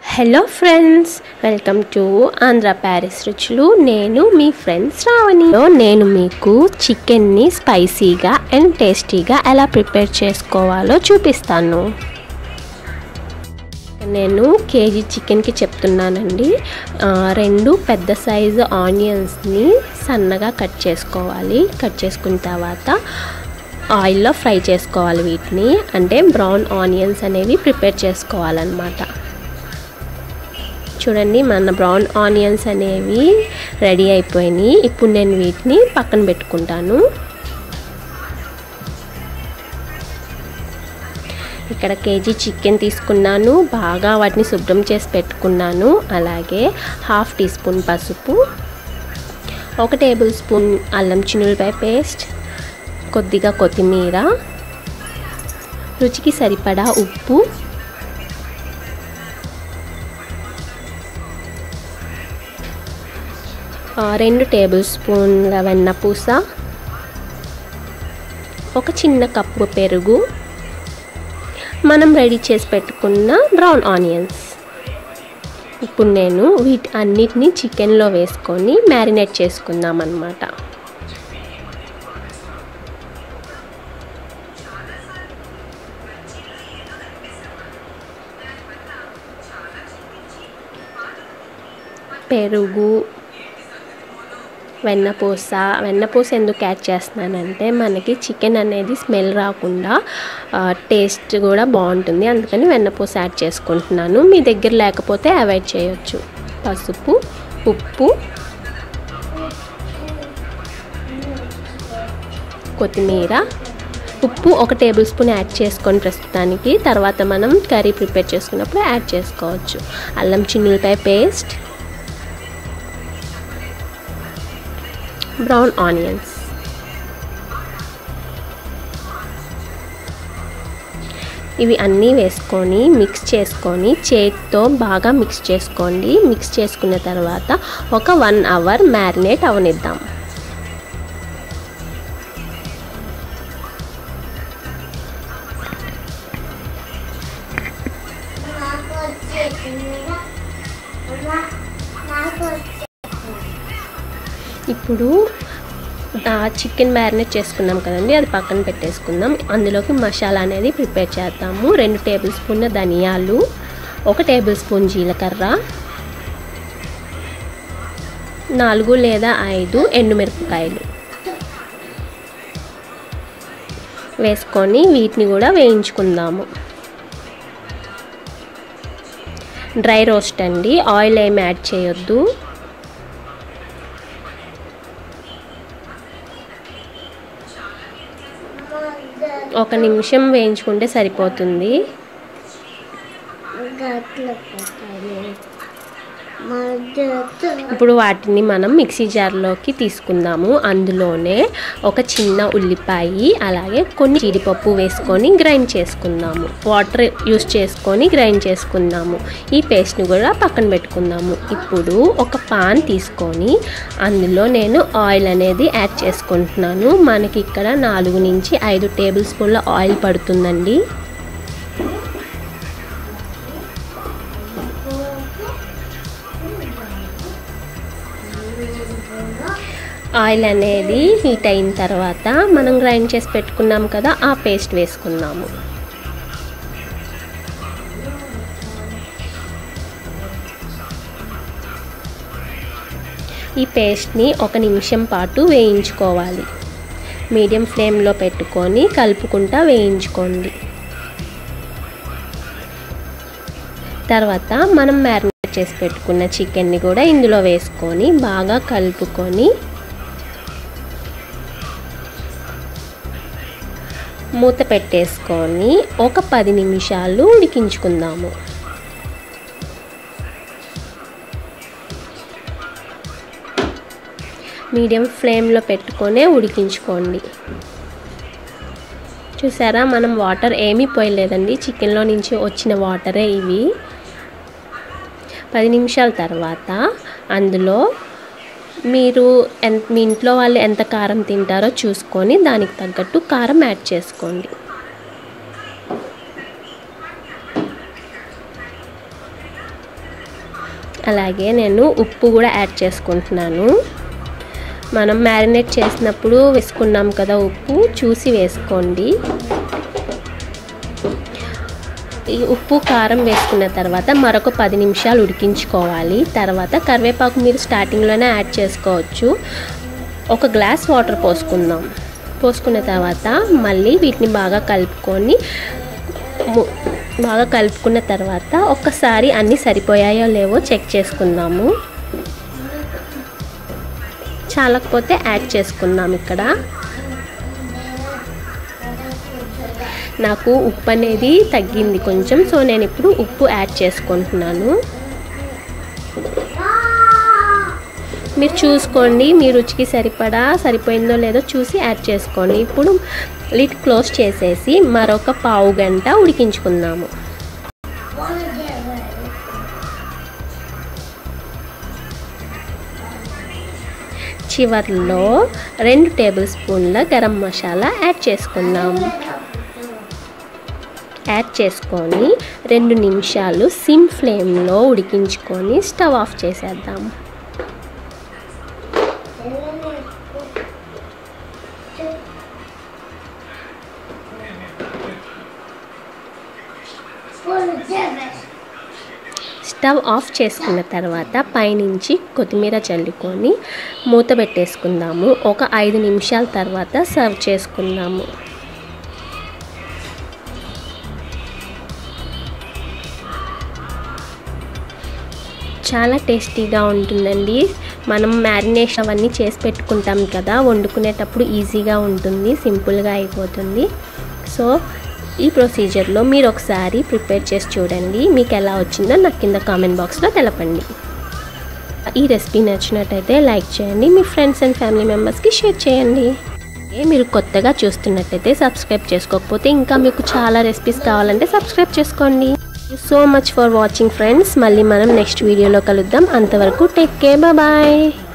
hello friends welcome to Andhra Paris రుచులు నేను మీ friends రావణి నేను మీకు చికెన్ని స్పైసీగా అండ్ టేస్టీగా ఎలా ప్రిపేర్ చేసుకోవాలో చూపిస్తాను నేను కేజీ చికెన్కి చెప్తున్నానండి ఆ, రెండు పెద్ద సైజు ఆనియన్స్ని సన్నగా కట్ చేసుకోవాలి కట్ చేసుకున్న తర్వాత ఆయిల్లో ఫ్రై చేసుకోవాలి వీటిని అంటే బ్రౌన్ ఆనియన్స్ అనేవి ప్రిపేర్ చేసుకోవాలన్నమాట చూడండి మన బ్రౌన్ ఆనియన్స్ అనేవి రెడీ అయిపోయినాయి ఇప్పుడు నేను వీటిని పక్కన పెట్టుకుంటాను ఇక్కడ కేజీ చికెన్ తీసుకున్నాను బాగా వాటిని శుభ్రం చేసి పెట్టుకున్నాను అలాగే హాఫ్ టీ స్పూన్ పసుపు ఒక టేబుల్ స్పూన్ అల్లం చిన్నులపాయ పేస్ట్ కొద్దిగా కొత్తిమీర రుచికి సరిపడా ఉప్పు ఆ, రెండు టేబుల్ స్పూన్ల వెన్నపూస ఒక చిన్న కప్పు పెరుగు మనం రెడీ చేసి పెట్టుకున్న బ్రౌన్ ఆనియన్స్ ఇప్పుడు నేను వీటి అన్నిటినీ చికెన్లో వేసుకొని మ్యారినేట్ చేసుకుందాం అన్నమాట పెరుగు వెన్నపూస వెన్నపూస ఎందుకు యాడ్ చేస్తున్నానంటే మనకి చికెన్ అనేది స్మెల్ రాకుండా టేస్ట్ కూడా బాగుంటుంది అందుకని వెన్నపూస యాడ్ చేసుకుంటున్నాను మీ దగ్గర లేకపోతే అవాయిడ్ చేయొచ్చు పసుపు ఉప్పు కొత్తిమీర ఉప్పు ఒక టేబుల్ స్పూన్ యాడ్ చేసుకొని ప్రస్తుతానికి తర్వాత మనం కర్రీ ప్రిపేర్ చేసుకున్నప్పుడు యాడ్ చేసుకోవచ్చు అల్లం చిన్నులపాయ పేస్ట్ బ్రౌన్ ఆనియన్స్ ఇవి అన్నీ వేసుకొని మిక్స్ చేసుకొని చేతితో బాగా మిక్స్ చేసుకోండి మిక్స్ చేసుకున్న తర్వాత ఒక వన్ అవర్ మ్యారినేట్ అవనిద్దాం ఇప్పుడు చికెన్ మ్యారినేట్ చేసుకున్నాం కదండి అది పక్కన పెట్టేసుకుందాం అందులోకి మసాలా అనేది ప్రిపేర్ చేద్దాము రెండు టేబుల్ స్పూన్ల ధనియాలు ఒక టేబుల్ స్పూన్ జీలకర్ర నాలుగు లేదా ఐదు ఎండుమిరపకాయలు వేసుకొని వీటిని కూడా వేయించుకుందాము డ్రై రోస్ట్ అండి ఆయిల్ ఏమి యాడ్ చేయొద్దు ఒక నిమిషం వేయించుకుంటే సరిపోతుంది ఇప్పుడు వాటిని మనం మిక్సీ జార్లోకి తీసుకుందాము అందులోనే ఒక చిన్న ఉల్లిపాయ అలాగే కొన్ని జీడిపప్పు వేసుకొని గ్రైండ్ చేసుకుందాము వాటర్ యూస్ చేసుకొని గ్రైండ్ చేసుకుందాము ఈ పేస్ట్ని కూడా పక్కన పెట్టుకుందాము ఇప్పుడు ఒక పాన్ తీసుకొని అందులో నేను ఆయిల్ అనేది యాడ్ చేసుకుంటున్నాను మనకి ఇక్కడ నాలుగు నుంచి ఐదు టేబుల్ స్పూన్ల ఆయిల్ పడుతుందండి ఆయిల్ అనేది హీట్ అయిన తర్వాత మనం గ్రైండ్ చేసి పెట్టుకున్నాం కదా ఆ పేస్ట్ వేసుకుందాము ఈ పేస్ట్ని ఒక నిమిషం పాటు వేయించుకోవాలి మీడియం ఫ్లేమ్లో పెట్టుకొని కలుపుకుంటా వేయించుకోండి తర్వాత మనం మ్యారినేట్ చేసి పెట్టుకున్న చికెన్ని కూడా ఇందులో వేసుకొని బాగా కలుపుకొని మూత పెట్టేసుకొని ఒక పది నిమిషాలు ఉడికించుకుందాము మీడియం ఫ్లేమ్లో పెట్టుకొనే ఉడికించుకోండి చూసారా మనం వాటర్ ఏమీ పోయలేదండి చికెన్లో నుంచి వచ్చిన వాటరే ఇవి పది నిమిషాల తర్వాత అందులో మీరు ఎంత మీ ఇంట్లో వాళ్ళు ఎంత కారం తింటారో చూసుకొని దానికి తగ్గట్టు కారం యాడ్ చేసుకోండి అలాగే నేను ఉప్పు కూడా యాడ్ చేసుకుంటున్నాను మనం మ్యారినేట్ చేసినప్పుడు వేసుకున్నాం కదా ఉప్పు చూసి వేసుకోండి ఈ ఉప్పు కారం వేసుకున్న తర్వాత మరొక పది నిమిషాలు ఉడికించుకోవాలి తర్వాత కరివేపాకు మీరు స్టార్టింగ్లోనే యాడ్ చేసుకోవచ్చు ఒక గ్లాస్ వాటర్ పోసుకుందాం పోసుకున్న తర్వాత మళ్ళీ వీటిని బాగా కలుపుకొని బాగా కలుపుకున్న తర్వాత ఒక్కసారి అన్నీ సరిపోయాయో లేవో చెక్ చేసుకుందాము చాలకపోతే యాడ్ చేసుకుందాం ఇక్కడ నాకు ఉప్పు అనేది తగ్గింది కొంచెం సో నేను ఇప్పుడు ఉప్పు యాడ్ చేసుకుంటున్నాను మీరు చూసుకోండి మీ రుచికి సరిపడా సరిపోయిందో లేదో చూసి యాడ్ చేసుకోండి ఇప్పుడు లిడ్ క్లోజ్ చేసేసి మరొక పావు గంట ఉడికించుకుందాము చివర్లో రెండు టేబుల్ స్పూన్ల గరం మసాలా యాడ్ చేసుకుందాము యాడ్ చేసుకొని రెండు నిమిషాలు సిమ్ ఫ్లేమ్లో ఉడికించుకొని స్టవ్ ఆఫ్ చేసేద్దాం స్టవ్ ఆఫ్ చేసుకున్న తర్వాత పైనుంచి కొత్తిమీర చల్లుకొని మూత పెట్టేసుకుందాము ఒక ఐదు నిమిషాల తర్వాత సర్వ్ చేసుకుందాము చాలా టేస్టీగా ఉంటుందండి మనం మ్యారినేషన్ అవన్నీ చేసి పెట్టుకుంటాం కదా వండుకునేటప్పుడు ఈజీగా ఉంటుంది సింపుల్గా అయిపోతుంది సో ఈ ప్రొసీజర్లో మీరు ఒకసారి ప్రిపేర్ చేసి చూడండి మీకు ఎలా వచ్చిందో నాకు కింద కామెంట్ బాక్స్లో తెలపండి ఈ రెసిపీ నచ్చినట్టయితే లైక్ చేయండి మీ ఫ్రెండ్స్ అండ్ ఫ్యామిలీ మెంబర్స్కి షేర్ చేయండి మీరు కొత్తగా చూస్తున్నట్టయితే సబ్స్క్రైబ్ చేసుకోకపోతే ఇంకా మీకు చాలా రెసిపీస్ కావాలంటే సబ్స్క్రైబ్ చేసుకోండి so much for watching friends మళ్ళీ మనం నెక్స్ట్ వీడియోలో కలుద్దాం అంతవరకు టేక్ కేర్ బాయ్